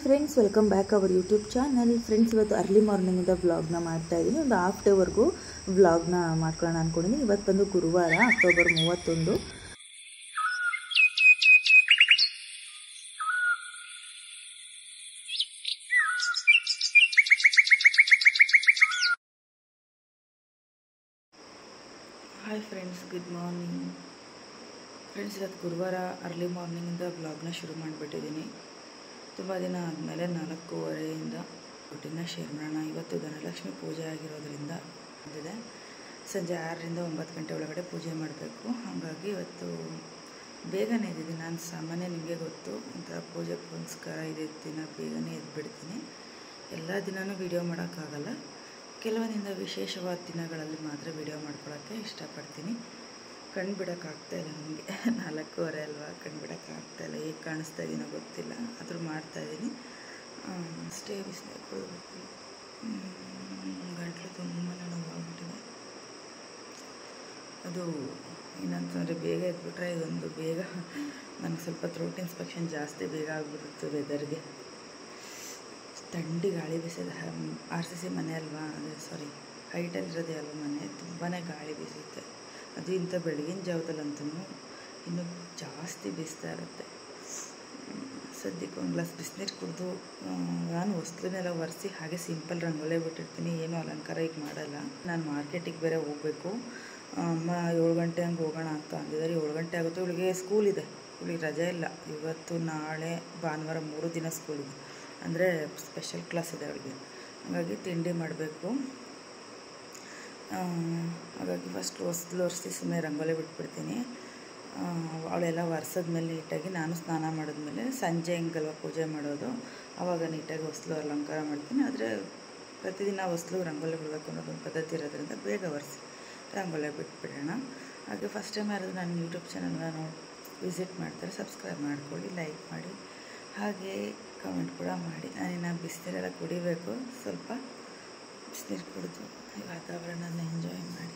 Friends welcome back our YouTube channel friends ಇವತ್ತು early ಮಾರ್ನಿಂಗಿಂದ ವ್ಲಾಗ್ನ ಮಾಡ್ತಾ ಇದ್ದೀನಿ ಒಂದು ಹಾಫ್ ಡೇವರೆಗೂ ವ್ಲಾಗ್ನ ಮಾಡ್ಕೊಳ್ಳೋಣ ಅಂದ್ಕೊಂಡಿದ್ದೀನಿ ಇವತ್ತು ಬಂದು ಗುರುವಾರ ಅಕ್ಟೋಬರ್ ಮೂವತ್ತೊಂದು hi friends good morning friends ಇವತ್ತು ಗುರುವಾರ ಅರ್ಲಿ ಮಾರ್ನಿಂಗಿಂದ ಬ್ಲಾಗ್ನ ಶುರು ಮಾಡಿಬಿಟ್ಟಿದ್ದೀನಿ ತುಂಬ ದಿನ ಆದಮೇಲೆ ನಾಲ್ಕೂವರೆಯಿಂದ ಒಟ್ಟಿನ ಶೇರ್ ಮಾಡೋಣ ಇವತ್ತು ಧನಲಕ್ಷ್ಮಿ ಪೂಜೆ ಆಗಿರೋದ್ರಿಂದ ಬಂದಿದೆ ಸಂಜೆ ಆರರಿಂದ ಒಂಬತ್ತು ಗಂಟೆ ಒಳಗಡೆ ಪೂಜೆ ಮಾಡಬೇಕು ಹಾಗಾಗಿ ಇವತ್ತು ಬೇಗನೆ ಇದ್ದೀನಿ ನಾನು ಸಾಮಾನ್ಯ ನಿಮಗೆ ಗೊತ್ತು ಒಂಥರ ಪೂಜೆ ಪುನಸ್ಕಾರ ಇದೆ ದಿನ ಬೇಗನೆ ಎದ್ಬಿಡ್ತೀನಿ ಎಲ್ಲ ದಿನವೂ ವೀಡಿಯೋ ಮಾಡೋಕ್ಕಾಗಲ್ಲ ಕೆಲವೊಂದಿಂದ ವಿಶೇಷವಾದ ದಿನಗಳಲ್ಲಿ ಮಾತ್ರ ವೀಡಿಯೋ ಮಾಡ್ಕೊಳ್ಳೋಕ್ಕೆ ಇಷ್ಟಪಡ್ತೀನಿ ಕಣ್ಣು ಬಿಡೋಕ್ಕಾಗ್ತಾ ಇಲ್ಲ ನನಗೆ ನಾಲ್ಕೂವರೆ ಅಲ್ವಾ ಕಣ್ಣು ಬಿಡೋಕ್ಕಾಗ್ತಾ ಇಲ್ಲ ಹೇಗೆ ಕಾಣಿಸ್ತಾ ಇದೀನೋ ಗೊತ್ತಿಲ್ಲ ಆದರೂ ಮಾಡ್ತಾಯಿದ್ದೀನಿ ಅಷ್ಟೇ ಬಿಸಿನೀರು ಕುಡಿದ್ಬಿಟ್ಟು ಗಂಟ್ಲು ತುಂಬ ನೋವಾಗ್ಬಿಟ್ಟಿದೆ ಅದು ಏನಂತಂದರೆ ಬೇಗ ಎದ್ಬಿಟ್ರೆ ಇದೊಂದು ಬೇಗ ನನಗೆ ಸ್ವಲ್ಪ ಥ್ರೋಟ್ ಇನ್ಸ್ಪೆಕ್ಷನ್ ಜಾಸ್ತಿ ಬೇಗ ಆಗ್ಬಿಡುತ್ತೆ ವೆದರ್ಗೆ ಥಂಡಿ ಗಾಳಿ ಬೀಸಿದೆ ಆರ್ ಸಿ ಸಿ ಮನೆ ಅಲ್ವಾ ಅದೇ ಸಾರಿ ಹೈಟಲ್ಲಿರೋದೇ ಅಲ್ವ ಮನೆ ತುಂಬಾ ಗಾಳಿ ಬೀಸುತ್ತೆ ಅದು ಇಂಥ ಬೆಳಗಿನ ಜಾವದಲ್ಲಂತೂ ಇನ್ನೂ ಜಾಸ್ತಿ ಬೀಸ್ತಾ ಇರುತ್ತೆ ಸದ್ಯಕ್ಕೆ ಒಂದು ಗ್ಲಾಸ್ ಬಿಸಿನೀರು ಕುಡಿದು ನಾನು ಹೊಸ್ಲನ್ನೆಲ್ಲ ಒರೆಸಿ ಹಾಗೆ ಸಿಂಪಲ್ ರಂಗೋಲೆ ಬಿಟ್ಟಿರ್ತೀನಿ ಏನೂ ಅಲಂಕಾರ ಈಗ ಮಾಡಲ್ಲ ನಾನು ಮಾರ್ಕೆಟಿಗೆ ಬೇರೆ ಹೋಗಬೇಕು ಅಮ್ಮ ಏಳು ಗಂಟೆ ಹಂಗೆ ಹೋಗೋಣ ಅಂತ ಅಂದಿದ್ದಾರೆ ಏಳು ಗಂಟೆ ಆಗುತ್ತೆ ಇವಳಿಗೆ ಸ್ಕೂಲ್ ಇದೆ ಇವಳಿಗೆ ರಜೆ ಇಲ್ಲ ಇವತ್ತು ನಾಳೆ ಭಾನುವಾರ ಮೂರು ದಿನ ಸ್ಕೂಲ್ ಇದೆ ಅಂದರೆ ಸ್ಪೆಷಲ್ ಕ್ಲಾಸ್ ಇದೆ ಅವಳಿಗೆ ಹಾಗಾಗಿ ತಿಂಡಿ ಮಾಡಬೇಕು ಹಾಗಾಗಿ ಫಸ್ಟ್ ಹೊಸ್ಲು ಒರೆಸಿ ಸುಮ್ಮನೆ ರಂಗೋಲಿ ಬಿಟ್ಬಿಡ್ತೀನಿ ಅವಳೆಲ್ಲ ಒರೆಸಿದ್ಮೇಲೆ ನೀಟಾಗಿ ನಾನು ಸ್ನಾನ ಮಾಡಿದ್ಮೇಲೆ ಸಂಜೆ ಹಿಂಗಲ್ವ ಪೂಜೆ ಮಾಡೋದು ಆವಾಗ ನೀಟಾಗಿ ಹೊಸ್ಲು ಅಲಂಕಾರ ಮಾಡ್ತೀನಿ ಆದರೆ ಪ್ರತಿದಿನ ಹೊಸ್ಲು ರಂಗೋಲಿ ಬಿಡಬೇಕು ಅನ್ನೋದೊಂದು ಪದ್ಧತಿ ಇರೋದ್ರಿಂದ ಬೇಗ ಒರೆಸಿ ರಂಗೋಲಿ ಬಿಟ್ಬಿಡೋಣ ಹಾಗೆ ಫಸ್ಟ್ ಟೈಮ್ ಯಾರಾದರೂ ನನ್ನ ಯೂಟ್ಯೂಬ್ ಚಾನಲ್ನ ನೋಡಿ ವಿಸಿಟ್ ಮಾಡ್ತಾರೆ ಸಬ್ಸ್ಕ್ರೈಬ್ ಮಾಡ್ಕೊಳ್ಳಿ ಲೈಕ್ ಮಾಡಿ ಹಾಗೆ ಕಮೆಂಟ್ ಕೂಡ ಮಾಡಿ ನಾನಿನ್ನು ಬಿಸಿನೀರೆಲ್ಲ ಕುಡಿಬೇಕು ಸ್ವಲ್ಪ ಬಿಸಿನೀರು ಕುಡಿದು ಈ ವಾತಾವರಣನ ಎಂಜಾಯ್ ಮಾಡಿ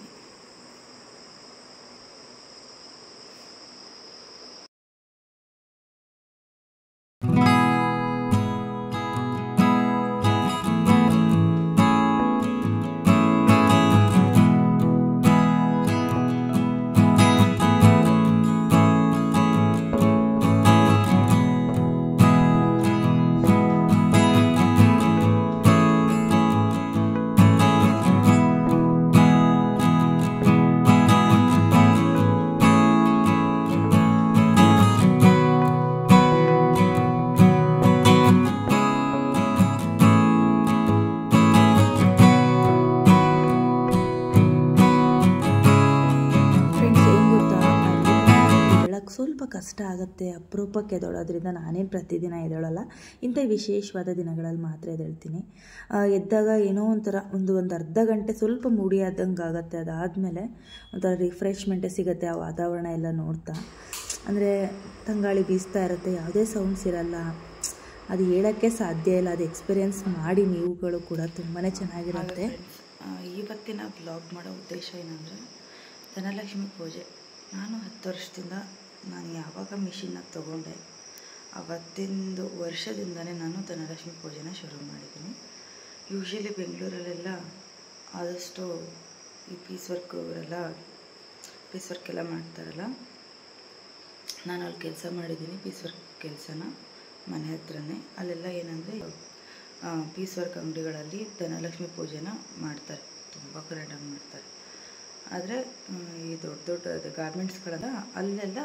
ಫ್ರೆಂಡ್ಸ್ ಏನು ಗೊತ್ತಾ ಹೇಳಕ್ಕೆ ಸ್ವಲ್ಪ ಕಷ್ಟ ಆಗುತ್ತೆ ಅಪರೂಪಕ್ಕೆ ಎದ್ದೇಳೋದ್ರಿಂದ ನಾನೇನು ಪ್ರತಿದಿನ ಎದ್ದೇಳಲ್ಲ ಇಂಥ ವಿಶೇಷವಾದ ದಿನಗಳಲ್ಲಿ ಮಾತ್ರ ಎದ್ದೇಳ್ತೀನಿ ಆ, ಎದ್ದಾಗ ಏನೋ ಒಂಥರ ಒಂದು ಒಂದು ಅರ್ಧ ಗಂಟೆ ಸ್ವಲ್ಪ ಮೂಡಿ ಆದಂಗೆ ಆಗುತ್ತೆ ಅದಾದಮೇಲೆ ಒಂಥರ ರಿಫ್ರೆಶ್ಮೆಂಟೇ ಸಿಗುತ್ತೆ ಆ ವಾತಾವರಣ ಎಲ್ಲ ನೋಡ್ತಾ ಅಂದರೆ ತಂಗಾಳಿ ಬೀಸ್ತಾ ಇರುತ್ತೆ ಯಾವುದೇ ಸೌಂಡ್ಸ್ ಇರಲ್ಲ ಅದು ಹೇಳೋಕ್ಕೆ ಸಾಧ್ಯ ಇಲ್ಲ ಅದು ಎಕ್ಸ್ಪೀರಿಯೆನ್ಸ್ ಮಾಡಿ ನೀವುಗಳು ಕೂಡ ತುಂಬಾ ಚೆನ್ನಾಗಿರುತ್ತೆ ಇವತ್ತಿನ ಬ್ಲಾಗ್ ಮಾಡೋ ಉದ್ದೇಶ ಏನಂದರೆ ಧನಲಕ್ಷ್ಮಿ ಪೂಜೆ ನಾನು ಹತ್ತು ವರ್ಷದಿಂದ ನಾನು ಯಾವಾಗ ಮಿಷಿನ್ನ ತೊಗೊಂಡೆ ಅವತ್ತಿಂದು ವರ್ಷದಿಂದನೇ ನಾನು ಧನಲಕ್ಷ್ಮಿ ಪೂಜೆನ ಶುರು ಮಾಡಿದ್ದೀನಿ ಯೂಶ್ವಲಿ ಬೆಂಗಳೂರಲ್ಲೆಲ್ಲ ಆದಷ್ಟು ಈ ಪೀಸ್ ವರ್ಕ್ ಅವರೆಲ್ಲ ಪೀಸ್ ವರ್ಕ್ ಎಲ್ಲ ಮಾಡ್ತಾರಲ್ಲ ನಾನು ಅಲ್ಲಿ ಕೆಲಸ ಮಾಡಿದ್ದೀನಿ ಪೀಸ್ ವರ್ಕ್ ಕೆಲಸನ ಮನೆ ಹತ್ರನೇ ಅಲ್ಲೆಲ್ಲ ಏನಂದರೆ ಪೀಸ್ ವರ್ಕ್ ಅಂಗಡಿಗಳಲ್ಲಿ ಧನಲಕ್ಷ್ಮಿ ಪೂಜೆನ ಮಾಡ್ತಾರೆ ತುಂಬ ಗ್ರ್ಯಾಂಡಾಗಿ ಮಾಡ್ತಾರೆ ಆದರೆ ಈ ದೊಡ್ಡ ದೊಡ್ಡ ಗಾರ್ಮೆಂಟ್ಸ್ಗಳೆಲ್ಲ ಅಲ್ಲೆಲ್ಲ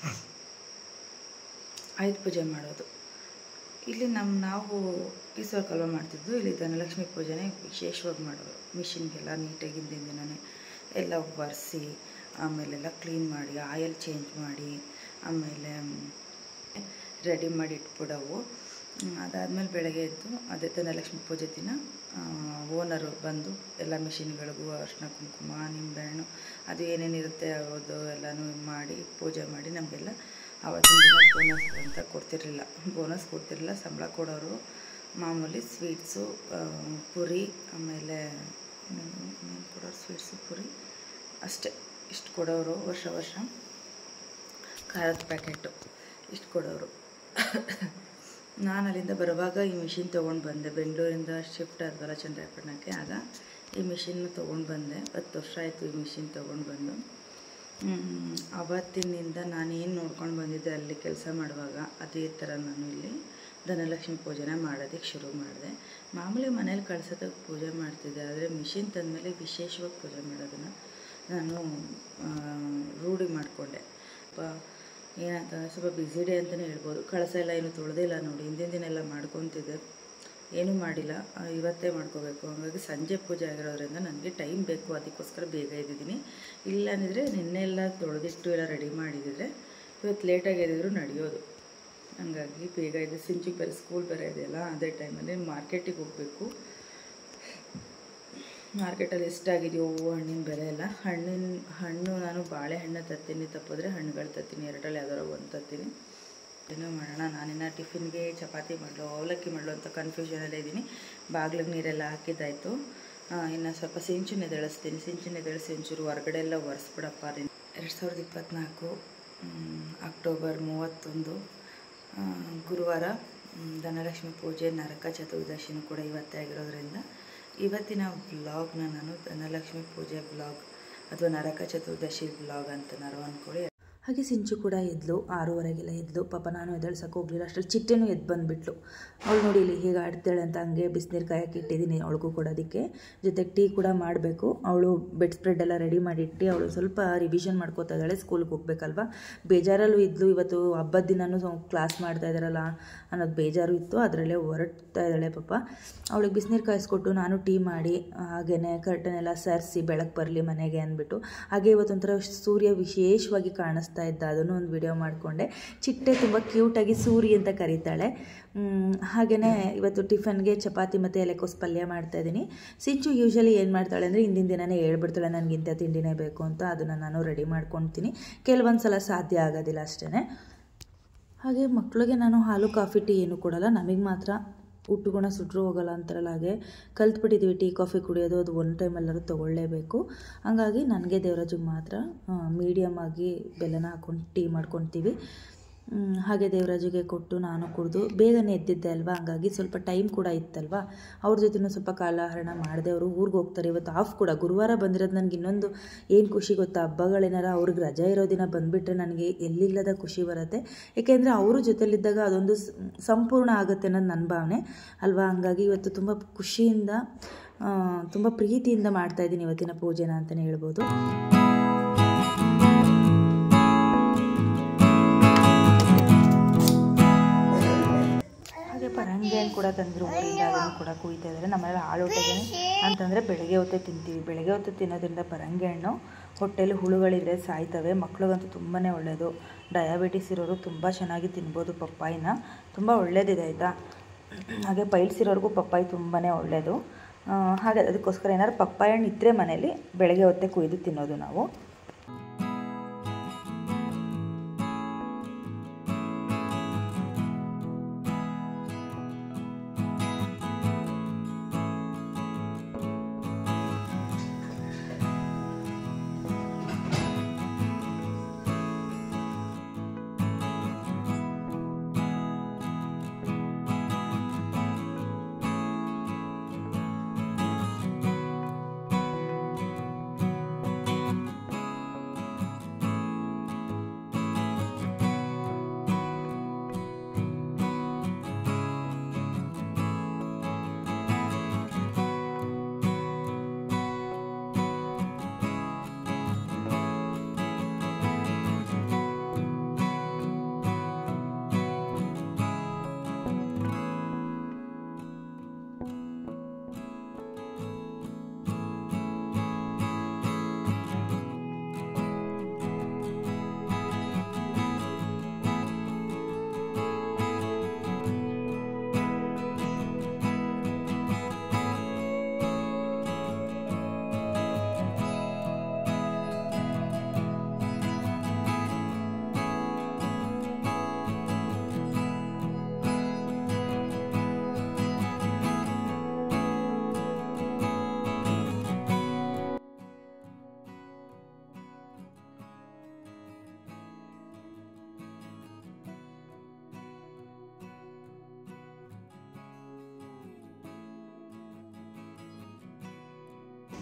ಆಯುಧ ಪೂಜೆ ಮಾಡೋದು ಇಲ್ಲಿ ನಮ್ಮ ನಾವು ಪೀಸ್ ವರ್ಕ್ ಅಲ್ವಾ ಮಾಡ್ತಿದ್ದು ಇಲ್ಲಿ ಧನಲಕ್ಷ್ಮಿ ಪೂಜೆನೇ ವಿಶೇಷವಾಗಿ ಮಾಡೋರು ಮಿಷಿನ್ಗೆಲ್ಲ ನೀಟಾಗಿ ಹಿಂದಿನ ದಿನವೇ ಎಲ್ಲ ಒರೆಸಿ ಆಮೇಲೆಲ್ಲ ಕ್ಲೀನ್ ಮಾಡಿ ಆಯಲ್ ಚೇಂಜ್ ಮಾಡಿ ಆಮೇಲೆ ರೆಡಿ ಮಾಡಿ ಇಟ್ಬಿಡವು ಅದಾದಮೇಲೆ ಬೆಳಗ್ಗೆ ಎದ್ದು ಅದೇ ಧನಲಕ್ಷ್ಮಿ ಪೂಜೆ ದಿನ ಓನರು ಬಂದು ಎಲ್ಲ ಮಿಷಿನ್ಗಳಿಗೂ ಅರಿಶಿನ ಕುಂಕುಮ ನಿಂಬೆಹಣ್ಣು ಅದು ಏನೇನಿರುತ್ತೆ ಅದು ಎಲ್ಲನೂ ಮಾಡಿ ಪೂಜೆ ಮಾಡಿ ನಮಗೆಲ್ಲ ಆವತ್ತಿನ ದಿನ ಬೋನಸ್ ಅಂತ ಕೊಡ್ತಿರಲಿಲ್ಲ ಬೋನಸ್ ಕೊಡ್ತಿರಲಿಲ್ಲ ಸಂಬಳ ಕೊಡೋರು ಮಾಮೂಲಿ ಸ್ವೀಟ್ಸು ಪುರಿ ಆಮೇಲೆ ಇನ್ನೇನು ಕೊಡೋರು ಸ್ವೀಟ್ಸು ಪುರಿ ಅಷ್ಟೇ ಇಷ್ಟು ಕೊಡೋರು ವರ್ಷ ವರ್ಷ ಖಾರದ ಪ್ಯಾಕೆಟು ಇಷ್ಟು ಕೊಡೋರು ನಾನು ಅಲ್ಲಿಂದ ಬರುವಾಗ ಈ ಮಿಷಿನ್ ತೊಗೊಂಡು ಬಂದೆ ಬೆಂಗಳೂರಿಂದ ಶಿಫ್ಟ್ ಆದ್ವಲ್ಲ ಚಂದ್ರಪಟ್ಟಣಕ್ಕೆ ಆಗ ಈ ಮಿಷಿನ್ನ ತೊಗೊಂಡು ಬಂದೆ ಹತ್ತು ವರ್ಷ ಆಯಿತು ಈ ಮಿಷಿನ್ ತೊಗೊಂಡು ಬಂದು ಹ್ಮ್, ಅವತ್ತಿನಿಂದ ನಾನು ಏನು ನೋಡ್ಕೊಂಡು ಬಂದಿದ್ದೆ ಅಲ್ಲಿ ಕೆಲಸ ಮಾಡುವಾಗ ಅದೇ ಥರ ನಾನು ಇಲ್ಲಿ ಧನಲಕ್ಷ್ಮಿ ಪೂಜೆನ ಮಾಡೋದಕ್ಕೆ ಶುರು ಮಾಡಿದೆ ಮಾಮೂಲಿ ಮನೇಲಿ ಕಳ್ಸೋದಕ್ಕೆ ಪೂಜೆ ಮಾಡ್ತಿದ್ದೆ ಆದರೆ ಮಿಷಿನ್ ತಂದಮೇಲೆ ವಿಶೇಷವಾಗಿ ಪೂಜೆ ಮಾಡೋದನ್ನು ನಾನು ಆ, ರೂಢಿ ಮಾಡಿಕೊಂಡೆ ಏನಂತಂದರೆ ಸ್ವಲ್ಪ ಬ್ಯುಸಿ ಡೇ ಅಂತಲೇ ಹೇಳ್ಬೋದು ಕಳಸ ಎಲ್ಲ ಏನು ತೊಳೆದಿಲ್ಲ ನೋಡಿ ಹಿಂದಿನ ದಿನ ಎಲ್ಲ ಮಾಡ್ಕೊತಿದ್ದೆ ಏನೂ ಮಾಡಿಲ್ಲ ಆ, ಇವತ್ತೇ ಮಾಡ್ಕೋಬೇಕು ಹಾಗಾಗಿ ಸಂಜೆ ಪೂಜೆ ಆಗಿರೋದ್ರಿಂದ ನನಗೆ ಟೈಮ್ ಬೇಕು ಅದಕ್ಕೋಸ್ಕರ ಬೇಗ ಇದ್ದಿದ್ದೀನಿ ಇಲ್ಲ ಅಂದಿದ್ರೆ ನಿನ್ನೆ ಎಲ್ಲ ತೊಳೆದಿಟ್ಟು ಎಲ್ಲ ರೆಡಿ ಮಾಡಿದಿದ್ರೆ ಇವತ್ತು ಲೇಟಾಗಿ ಎದ್ದಿದ್ರು ನಡೆಯೋದು ಹಂಗಾಗಿ ಬೇಗ ಇದೆ ಸಿಂಚಿಗೆ ಬೇರೆ ಸ್ಕೂಲ್ ಬೇರೆ ಇದೆಯಲ್ಲ ಅದೇ ಟೈಮಲ್ಲಿ ಮಾರ್ಕೆಟಿಗೆ ಹೋಗಬೇಕು ಮಾರ್ಕೆಟಲ್ಲಿ ಎಷ್ಟಾಗಿದೆಯೋ ಹೂವು ಹಣ್ಣಿನ ಬೆಲೆ ಎಲ್ಲ ಹಣ್ಣಿನ ಹಣ್ಣು ನಾನು ಬಾಳೆಹಣ್ಣು ತರ್ತೀನಿ ತಪ್ಪಿದ್ರೆ ಹಣ್ಣುಗಳು ತರ್ತೀನಿ ಎರಡರಲ್ಲಿ ಯಾವ್ದಾರು ಒಂದು ತರ್ತೀನಿ ಏನೋ ಮಾಡೋಣ ನಾನಿನ್ನ ಟಿಫಿನ್ಗೆ ಚಪಾತಿ ಮಾಡಲು ಅವಲಕ್ಕಿ ಮಾಡಲು ಅಂತ ಕನ್ಫ್ಯೂಷನಲ್ಲೇ ಇದ್ದೀನಿ ಬಾಗ್ಲಿಗೆ ನೀರೆಲ್ಲ ಹಾಕಿದ್ದಾಯಿತು ಇನ್ನು ಸ್ವಲ್ಪ ಸಿಂಚುನ ಎದಳಿಸ್ತೀನಿ ಸಿಂಚುನ ಎದಳಿಸಿ ಒಂಚೂರು ಹೊರಗಡೆ ಎಲ್ಲ ಒರೆಸ್ಬಿಡಪ್ಪ ಎರಡು ಸಾವಿರದ ಇಪ್ಪತ್ತ್ನಾಲ್ಕು ಅಕ್ಟೋಬರ್ ಮೂವತ್ತೊಂದು ಆ, ಗುರುವಾರ ಮ್, ಧನಲಕ್ಷ್ಮಿ ಪೂಜೆ ನರಕ ಚತುರ್ದಶಿನೂ ಕೂಡ ಇವತ್ತೇ ಆಗಿರೋದ್ರಿಂದ ಇವತ್ತಿನ ವ್ಲಾಗ್ನ ನಾನು ಧನಲಕ್ಷ್ಮಿ ಪೂಜೆ ವ್ಲಾಗ್ ಅಥವಾ ನರಕ ಚತುರ್ದಶಿ ವ್ಲಾಗ್ ಅಂತ ನಾನು ಅಂದ್ಕೊಳ್ಳಿ ಹಾಗೆ ಸಿಂಚು ಕೂಡ ಎದ್ಲು ಆರೂವರೆಗೆಲ್ಲ ಎದ್ಲು ಪಾಪ ನಾನು ಎದ್ದೇಳ್ಸಕ್ಕೆ ಹೋಗಲಿಲ್ಲ ಅಷ್ಟರಲ್ಲಿ ಚಿಟ್ಟೆನೂ ಎದ್ದು ಬಂದುಬಿಟ್ಲು ಅವಳು ನೋಡಿ ಇಲ್ಲಿ ಹೇಗೆ ಆಡ್ತಾಳೆ ಅಂತ ಹಂಗೆ ಬಿಸಿನೀರು ಕಾಯಕ್ಕೆ ಇಟ್ಟಿದ್ದೀನಿ ಅವಳಿಗೂ ಕೊಡೋದಕ್ಕೆ ಜೊತೆಗೆ ಟೀ ಕೂಡ ಮಾಡಬೇಕು ಅವಳು ಬೆಡ್ ಸ್ಪ್ರೆಡ್ ಎಲ್ಲ ರೆಡಿ ಮಾಡಿಟ್ಟು ಅವಳು ಸ್ವಲ್ಪ ರಿವಿಷನ್ ಮಾಡ್ಕೋತಾ ಇದ್ದಾಳೆ ಸ್ಕೂಲ್ಗೆ ಹೋಗ್ಬೇಕಲ್ವಾ ಬೇಜಾರಲ್ಲೂ ಇದ್ಲು ಇವತ್ತು ಹಬ್ಬದ ದಿನನೂ ಕ್ಲಾಸ್ ಮಾಡ್ತಾ ಇದ್ದಾರಲ್ಲ ಅನ್ನೋದು ಬೇಜಾರು ಇತ್ತು ಅದರಲ್ಲೇ ಹೊರಡ್ತಾ ಇದ್ದಾಳೆ ಪಾಪ ಅವಳಿಗೆ ಬಿಸಿನೀರು ಕಾಯಿಸ್ಕೊಟ್ಟು ನಾನು ಟೀ ಮಾಡಿ ಹಾಗೆಯೇ ಕರ್ಟನ್ ಎಲ್ಲ ಸರಿಸಿ ಬೆಳಕು ಬರಲಿ ಮನೆಗೆ ಅಂದ್ಬಿಟ್ಟು ಹಾಗೆ ಇವತ್ತೊಂಥರ ಸೂರ್ಯ ವಿಶೇಷವಾಗಿ ಕಾಣಿಸ್ತಾ ಇದ್ದ ಅದನ್ನು ಒಂದು ವಿಡಿಯೋ ಮಾಡಿಕೊಂಡೆ ಚಿಟ್ಟೆ ತುಂಬ ಕ್ಯೂಟಾಗಿ ಸೂರಿ ಅಂತ ಕರೀತಾಳೆ ಹಾಗೆಯೇ ಇವತ್ತು ಟಿಫನ್ಗೆ ಚಪಾತಿ ಮತ್ತು ಎಲೆಕೋಸ್ ಪಲ್ಯ ಮಾಡ್ತಾಯಿದ್ದೀನಿ ಸಿಂಚು ಯೂಶಲಿ ಏನು ಮಾಡ್ತಾಳೆ ಅಂದರೆ ಹಿಂದಿನ ದಿನನೇ ಹೇಳ್ಬಿಡ್ತಾಳೆ ನನಗೆ ಇಂಥ ತಿಂಡಿನೇ ಬೇಕು ಅಂತ ಅದನ್ನು ನಾನು ರೆಡಿ ಮಾಡ್ಕೊಳ್ತೀನಿ ಕೆಲವೊಂದು ಸಲ ಸಾಧ್ಯ ಆಗೋದಿಲ್ಲ ಅಷ್ಟೇ ಹಾಗೆ ಮಕ್ಕಳಿಗೆ ನಾನು ಹಾಲು ಕಾಫಿ ಟೀ ಏನು ಕೊಡಲ್ಲ ನಮಗೆ ಮಾತ್ರ ಊಟಗುಣ ಸುಟ್ರು ಹೋಗಲ್ಲ ಅಂತಾರಲ್ಲ ಹಾಗೆ ಕಲ್ತ್ಬಿಟ್ಟಿದ್ದೀವಿ ಟೀ ಕಾಫಿ ಕುಡಿಯೋದು ಅದು ಒನ್ ಟೈಮ್ ಎಲ್ಲರೂ ತೊಗೊಳ್ಳೇಬೇಕು ಹಂಗಾಗಿ ನನಗೆ ದೇವರಾಜಿಗೆ ಮಾತ್ರ ಮೀಡಿಯಮ್ ಆಗಿ ಬೆಲ್ಲನ ಹಾಕ್ಕೊಂಡು ಟೀ ಮಾಡ್ಕೊತೀವಿ ಮ್, ಹಾಗೆ ದೇವರಾಜಿಗೆ ಕೊಟ್ಟು ನಾನು ಕುಡಿದು ಬೇಗನೆ ಎದ್ದಿದ್ದೆ ಅಲ್ವಾ ಹಂಗಾಗಿ ಸ್ವಲ್ಪ ಟೈಮ್ ಕೂಡ ಇತ್ತಲ್ವಾ ಅವ್ರ ಜೊತೆನೂ ಸ್ವಲ್ಪ ಕಾಲಹರಣ ಮಾಡಿದೆ ಅವರು ಊರಿಗೆ ಹೋಗ್ತಾರೆ ಇವತ್ತು ಆಫ್ ಕೂಡ ಗುರುವಾರ ಬಂದಿರೋದು ನನಗೆ ಇನ್ನೊಂದು ಏನು ಖುಷಿ ಗೊತ್ತಾ ಹಬ್ಬಗಳೇನಾರ ಅವ್ರಿಗೆ ರಜೆ ಇರೋ ದಿನ ಬಂದುಬಿಟ್ರೆ ನನಗೆ ಎಲ್ಲಿಲ್ಲದ ಖುಷಿ ಬರುತ್ತೆ ಏಕೆಂದರೆ ಅವರು ಜೊತೆಲಿದ್ದಾಗ ಅದೊಂದು ಸ್- ಸಂಪೂರ್ಣ ಆಗುತ್ತೆ ಅನ್ನೋದು ನನ್ನ ಭಾವನೆ ಅಲ್ವಾ ಹಂಗಾಗಿ ಇವತ್ತು ತುಂಬ ಖುಷಿಯಿಂದ ತುಂಬ ಪ್ರೀತಿಯಿಂದ ಮಾಡ್ತಾಯಿದ್ದೀನಿ ಇವತ್ತಿನ ಪೂಜೆನ ಅಂತಲೇ ಹೇಳ್ಬೋದು ಹಾಗೆ ಪರಂಗಿ ಹಣ್ಣು ಕೂಡ ತಂದರು ಊರಿಂದ ಅದನ್ನು ಕೂಡ ಕುಯ್ತಾ ಇದ್ದಾರೆ ನಮ್ಮನೆಲ್ಲ ಆಳೂಟಗೆ ಅಂತಂದರೆ ಬೆಳಗ್ಗೆ ಹೊತ್ತೇ ತಿಂತೀವಿ ಬೆಳಗ್ಗೆ ಹೊತ್ತು ತಿನ್ನೋದ್ರಿಂದ ಪರಂಗಿ ಹಣ್ಣು ಹೊಟ್ಟೆಲಿ ಹುಳುಗಳಿದ್ರೆ ಸಾಯ್ತವೆ ಮಕ್ಳಿಗಂತೂ ತುಂಬಾ ಒಳ್ಳೆಯದು ಡಯಾಬಿಟಿಸ್ ಇರೋರು ತುಂಬ ಚೆನ್ನಾಗಿ ತಿನ್ಬೋದು ಪಪ್ಪಾಯಿನ ತುಂಬ ಒಳ್ಳೇದಿದೆ ಆಯಿತಾ ಹಾಗೆ ಪೈಲ್ಸ್ ಇರೋರಿಗೂ ಪಪ್ಪಾಯಿ ತುಂಬಾ ಒಳ್ಳೆಯದು ಆ, ಹಾಗೆ ಅದಕ್ಕೋಸ್ಕರ ಏನಾದ್ರು ಪಪ್ಪಾಯಿ ಹಣ್ಣು ಇದ್ದರೆ ಮನೇಲಿ ಬೆಳಗ್ಗೆ ಹೊತ್ತೇ ಕುಯ್ದು ತಿನ್ನೋದು ನಾವು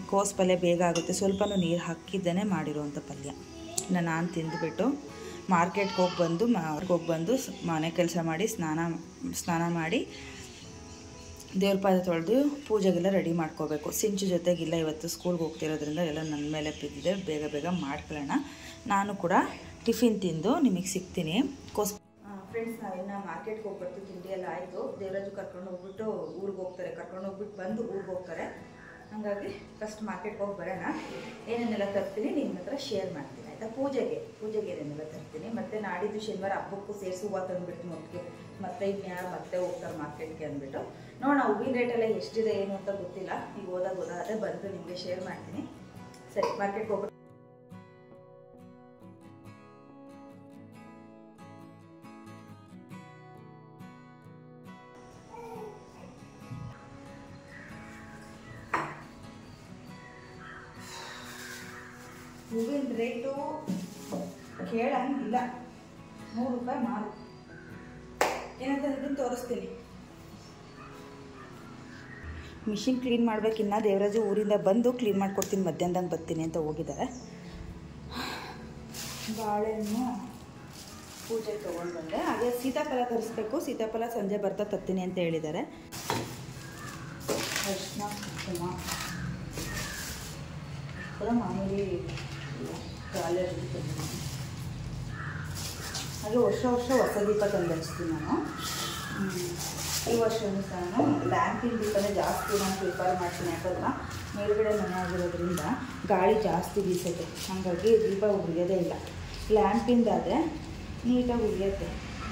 ಕೋಸ್ ಪಲ್ಯ ಬೇಗ ಆಗುತ್ತೆ ಸ್ವಲ್ಪನೂ ನೀರು ಹಾಕಿದ್ದೇನೆ ಮಾಡಿರುವಂಥ ಪಲ್ಯ ಇನ್ನು ನಾನು ತಿಂದುಬಿಟ್ಟು ಮಾರ್ಕೆಟ್ಗೆ ಹೋಗಿ ಬಂದು ಮಾರ್ಗೆ ಹೋಗಿ ಬಂದು ಸ್- ಮನೆ ಕೆಲಸ ಮಾಡಿ ಸ್ನಾನ ಸ್ನಾನ ಮಾಡಿ ದೇವ್ರ ಪಾದ ತೊಳೆದು ಪೂಜೆಗೆಲ್ಲ ರೆಡಿ ಮಾಡ್ಕೋಬೇಕು ಸಿಂಚು ಜೊತೆಗಿಲ್ಲ ಇವತ್ತು ಸ್ಕೂಲ್ಗೆ ಹೋಗ್ತಿರೋದ್ರಿಂದ ಎಲ್ಲ ನನ್ನ ಮೇಲೆ ಬಿದ್ದಿದೆ ಬೇಗ ಬೇಗ ಮಾಡ್ಕೊಳ್ಳೋಣ ನಾನು ಕೂಡ ಟಿಫಿನ್ ತಿಂದು ನಿಮಗೆ ಸಿಗ್ತೀನಿ ಕೋಸ್ ಫ್ರೆಂಡ್ಸ್ ನಾವಿನ್ನು ಮಾರ್ಕೆಟ್ಗೆ ಹೋಗ್ಬಿಟ್ಟು ತಿಂಡಿ ಎಲ್ಲ ಆಯಿತು ದೇವರಾಜು ಕರ್ಕೊಂಡು ಹೋಗ್ಬಿಟ್ಟು ಊರಿಗೆ ಹೋಗ್ತಾರೆ ಕರ್ಕೊಂಡು ಹೋಗ್ಬಿಟ್ಟು ಬಂದು ಊರಿಗೆ ಹೋಗ್ತಾರೆ ಹಾಗಾಗಿ ಫಸ್ಟ್ ಮಾರ್ಕೆಟ್ಗೆ ಹೋಗಿ ಬರೋಣ ಏನೇನೆಲ್ಲ ತರ್ತೀನಿ ನಿಮ್ಮ ಹತ್ರ ಶೇರ್ ಮಾಡ್ತೀನಿ ಆಯಿತಾ ಪೂಜೆಗೆ ಪೂಜೆಗೆ ಏನೇನೆಲ್ಲ ತರ್ತೀನಿ ಮತ್ತು ನಾಡಿದ್ದು ಶನಿವಾರ ಹಬ್ಬಕ್ಕೂ ಸೇರಿಸಿ ಹೂವು ತಂದುಬಿಡ್ತೀನಿ ಒಟ್ಟಿಗೆ ಮತ್ತೆ ಇನ್ಯಾರು ಮತ್ತೆ ಹೋಗ್ತಾರೆ ಮಾರ್ಕೆಟ್ಗೆ ಅಂದ್ಬಿಟ್ಟು ನೋಡೋಣ ಹೂವಿನ ರೇಟೆಲ್ಲ ಎಷ್ಟಿದೆ ಏನು ಅಂತ ಗೊತ್ತಿಲ್ಲ ಈಗ ಹೋದಾಗ ಹೋದಾದ್ರೆ ಬಂದು ನಿಮಗೆ ಶೇರ್ ಮಾಡ್ತೀನಿ ಸರಿ ಮಾರ್ಕೆಟ್ಗೆ ಹೋಗ್ಬಿಟ್ಟು ಹೂವಿನ ರೇಟು ಕೇಳಂಗಿಲ್ಲ ನೂರು ರೂಪಾಯಿ ಮಾರು ಏನಂತ ಇದನ್ನು ತೋರಿಸ್ತೀನಿ ಮಿಷಿನ್ ಕ್ಲೀನ್ ಮಾಡ್ಬೇಕಿನ್ನ ದೇವರಾಜು ಊರಿಂದ ಬಂದು ಕ್ಲೀನ್ ಮಾಡ್ಕೊಡ್ತೀನಿ ಮಧ್ಯಾಹ್ನದಂಗೆ ಬರ್ತೀನಿ ಅಂತ ಹೋಗಿದ್ದಾರೆ ಬಾಳೆಹಣ್ಣು ಪೂಜೆಗೆ ತೊಗೊಂಡು ಬಂದೆ ಹಾಗೆ ಸೀತಾಫಲ ತರಿಸ್ಬೇಕು ಸೀತಾಫಲ ಸಂಜೆ ಬರ್ತಾ ತತ್ತೀನಿ ಅಂತ ಹೇಳಿದ್ದಾರೆ ಅರಿಶಿನ ಕುಂಕುಮ ಕೂಡ ಮಾಮೂಲಿ ಕಾಲೇಜ್ ಹಾಗೆ ವರ್ಷ ವರ್ಷ ಹೊಸ ದೀಪ ತಂದು ಹಚ್ತೀನಿ ನಾನು ಹ್ಮ್. ಈ ವರ್ಷವೂ ಸಹ ನಾನು ಲ್ಯಾಂಪಿನ ದೀಪನೇ ಜಾಸ್ತಿ ನಾನು ಪ್ರಿಫರ್ ಮಾಡ್ತೀನಿ ಯಾಕಂದ್ರೆ ಮೇಲ್ಗಡೆ ಮನೆ ಆಗಿರೋದ್ರಿಂದ ಗಾಳಿ ಜಾಸ್ತಿ ಬೀಸುತ್ತೆ ಹಾಗಾಗಿ ದೀಪ ಉರಿಯೋದೇ ಇಲ್ಲ ಲ್ಯಾಂಪಿಂದಾದರೆ ನೀಟಾಗಿ ಉರಿಯುತ್ತೆ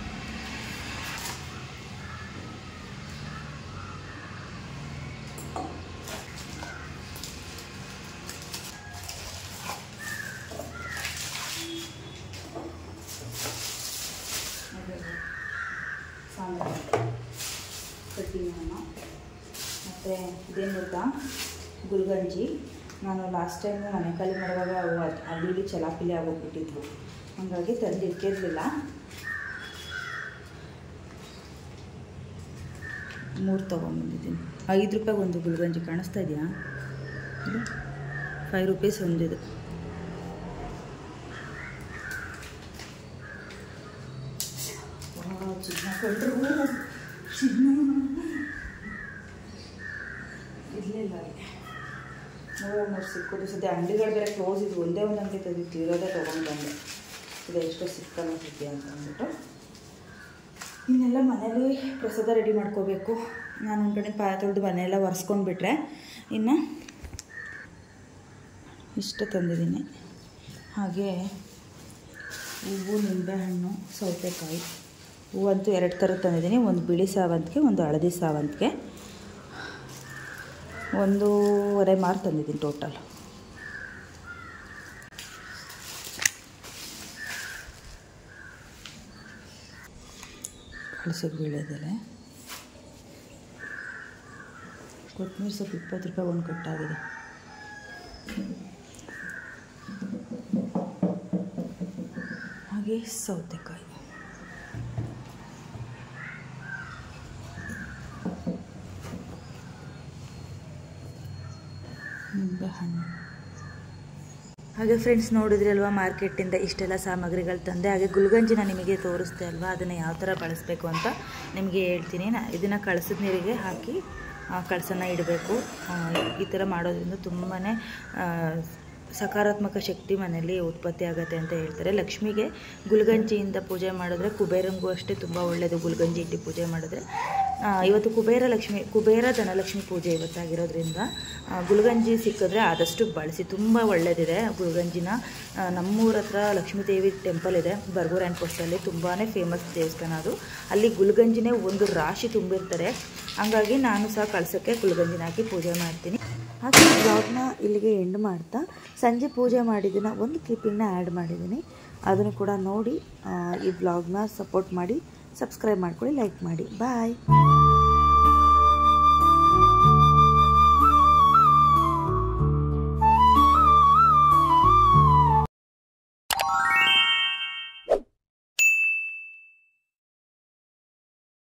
ಸಾಂಬಾರು ಕಟ್ಟಿನ ಮತ್ತು ಇದೇನು ಗೊತ್ತಾ ಗುಲ್ಗಂಜಿ ನಾನು ಲಾಸ್ಟ್ ಟೈಮ್ ಮನೆ ಖಾಲಿ ಮಾಡುವಾಗ ಅವು ಅದ್- ಅಲ್ಲಿ ಇಲ್ಲಿ ಚಲಾಪಿಲಿ ಆಗೋಗ್ಬಿಟ್ಟಿದ್ವು ಹಾಗಾಗಿ ತಂದು ಇಟ್ಟಿರಲಿಲ್ಲ ಮೂರು ತೊಗೊಂಬಂದಿದ್ದೀನಿ ಐದು ರೂಪಾಯಿ ಒಂದು ಗುಲ್ಗಂಜಿ ಕಾಣಿಸ್ತಾ ಇದೆಯಾ ಫೈವ್ ರುಪೀಸ್ ಒಂದಿದು ವಾವ್, ಚಿನ್ನ ಕೊಟ್ಟರು ಚಿನ್ನ ಇರಲಿಲ್ಲ ಅಲ್ಲಿ ಮೂರು ಮೂರು ಸಿಕ್ಕೋದು ಸದ್ಯ ಅಂಗಡಿಗಳು ಬೇರೆ ಕ್ಲೋಸ್ ಇದು ಒಂದೇ ಒಂದು ಅಂಗಡಿ ತೆಗಿತ್ತು ಇರೋದೇ ತೊಗೊಂಡು ಬಂದೆ ಇದು ಎಷ್ಟೋ ಸಿಕ್ಕಲ್ಲ ಸದ್ಯ ಅಂತ ಅಂದ್ಬಿಟ್ಟು ಇನ್ನೆಲ್ಲ ಮನೇಲಿ ಪ್ರಸಾದ ರೆಡಿ ಮಾಡ್ಕೋಬೇಕು ನಾನು ಒಂದು ಕಡೆ ಪಾಯ ತೊಳೆದು ಮನೆಯೆಲ್ಲ ಒರೆಸ್ಕೊಂಡ್ಬಿಟ್ರೆ ಇನ್ನು ಇಷ್ಟು ತಂದಿದ್ದೀನಿ ಹಾಗೆ ಹೂವು ನಿಂಬೆಹಣ್ಣು ಸೌತೆಕಾಯಿ ಹೂವಂತೂ ಎರಡು ಥರ ತಂದಿದ್ದೀನಿ ಒಂದು ಬಿಳಿ ಸಾವಂತಿಗೆ ಒಂದು ಹಳದಿ ಸಾವಂತಿಗೆ ಒಂದೂವರೆ ಮಾರು ತಂದಿದ್ದೀನಿ ಟೋಟಲ್ ಕಳಸಕ್ಕೆ ಬೀಳೋದೆಲೆ ಕೊತ್ತಂಬರಿ ಸೊಪ್ಪು ಇಪ್ಪತ್ತು ರೂಪಾಯಿ ಒಂದು ಕಟ್ಟಾಗಿದೆ ಹಾಗೆ ಸೌತೆಕಾಯಿ ನಿಂಬೆಹಣ್ಣು ಹಾಗೆ ಫ್ರೆಂಡ್ಸ್ ನೋಡಿದ್ರಿ ಅಲ್ವಾ ಮಾರ್ಕೆಟಿಂದ ಇಷ್ಟೆಲ್ಲ ಸಾಮಗ್ರಿಗಳು ತಂದೆ ಹಾಗೆ ಗುಲ್ಗಂಜಿನ ನಿಮಗೆ ತೋರಿಸ್ದೆ ಅಲ್ವಾ ಅದನ್ನು ಯಾವ ಥರ ಬಳಸಬೇಕು ಅಂತ ನಿಮಗೆ ಹೇಳ್ತೀನಿ ನಾ ಇದನ್ನು ಕಳಸದ ನೀರಿಗೆ ಹಾಕಿ ಆ, ಕಳಸನ ಇಡಬೇಕು ಈ ಥರ ಮಾಡೋದ್ರಿಂದ ತುಂಬಾ ಸಕಾರಾತ್ಮಕ ಶಕ್ತಿ ಮನೆಯಲ್ಲಿ ಉತ್ಪತ್ತಿ ಆಗುತ್ತೆ ಅಂತ ಹೇಳ್ತಾರೆ ಲಕ್ಷ್ಮಿಗೆ ಗುಲ್ಗಂಜಿಯಿಂದ ಪೂಜೆ ಮಾಡಿದ್ರೆ ಕುಬೇರಂಗೂ ಅಷ್ಟೇ ತುಂಬ ಒಳ್ಳೆಯದು ಗುಲ್ಗಂಜಿ ಇಟ್ಟು ಪೂಜೆ ಮಾಡಿದ್ರೆ ಆ, ಇವತ್ತು ಕುಬೇರ ಲಕ್ಷ್ಮಿ ಕುಬೇರ ಧನಲಕ್ಷ್ಮಿ ಪೂಜೆ ಇವತ್ತಾಗಿರೋದ್ರಿಂದ ಆ, ಗುಲ್ಗಂಜಿ ಸಿಕ್ಕಿದ್ರೆ ಆದಷ್ಟು ಬಳಸಿ ತುಂಬ ಒಳ್ಳೆಯದಿದೆ ಗುಲ್ಗಂಜಿನ ಆ, ನಮ್ಮೂರ ಹತ್ರ ಲಕ್ಷ್ಮೀ ದೇವಿ ಟೆಂಪಲ್ ಇದೆ ಬರ್ಗೂರ್ ಆ್ಯಂಡ್ ಪೋಸ್ಟಲ್ಲಿ ತುಂಬಾ ಫೇಮಸ್ ದೇವಸ್ಥಾನ ಅದು ಅಲ್ಲಿ ಗುಲ್ಗಂಜಿನೇ ಒಂದು ರಾಶಿ ತುಂಬಿರ್ತಾರೆ ಹಂಗಾಗಿ ನಾನು ಸಹ ಕಳ್ಸೋಕ್ಕೆ ಗುಲ್ಗಂಜಿನ ಹಾಕಿ ಪೂಜೆ ಮಾಡ್ತೀನಿ ಹಾಗೆ ಬ್ಲಾಗ್ನ ಇಲ್ಲಿಗೆ ಎಂಡ್ ಮಾಡ್ತಾ ಸಂಜೆ ಪೂಜೆ ಮಾಡಿದ್ದನ್ನು ಒಂದು ಕ್ಲಿಪ್ಪಿಂಗ್ನ ಆ್ಯಡ್ ಮಾಡಿದ್ದೀನಿ ಅದನ್ನು ಕೂಡ ನೋಡಿ ಆ, ಈ ಬ್ಲಾಗ್ನ ಸಪೋರ್ಟ್ ಮಾಡಿ ಸಬ್ಸ್ಕ್ರೈಬ್ ಮಾಡ್ಕೊಳ್ಳಿ ಲೈಕ್ ಮಾಡಿ ಬಾಯ್